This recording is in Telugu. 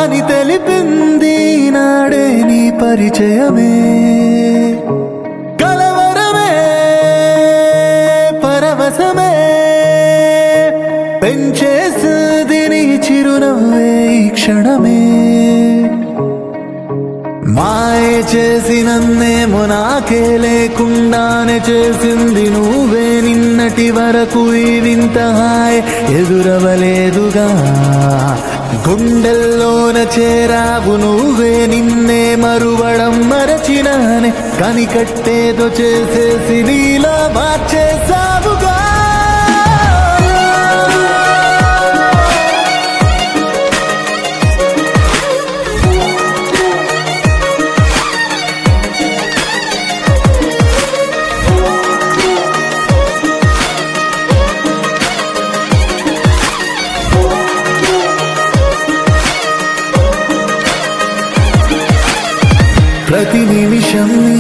అని తెలిపింది నాడే నీ పరిచయమే కలవరమే పరవశమే పెంచేసింది నీ చిరునవ్వే ఈ క్షణమే మాయ చేసి నన్నేమో నాకే లేకుండానే చేసింది నువ్వే నిన్నటి వరకు ఈ వింత హాయ్ ఎదురవలేదుగా గుండెల్లోన చేరావు నువ్వే నిన్నే మరువడం మరచినానే కనికట్టేదో చేసేసి నీలా మార్చేసావుగా ప్రతి నిమిషం నీ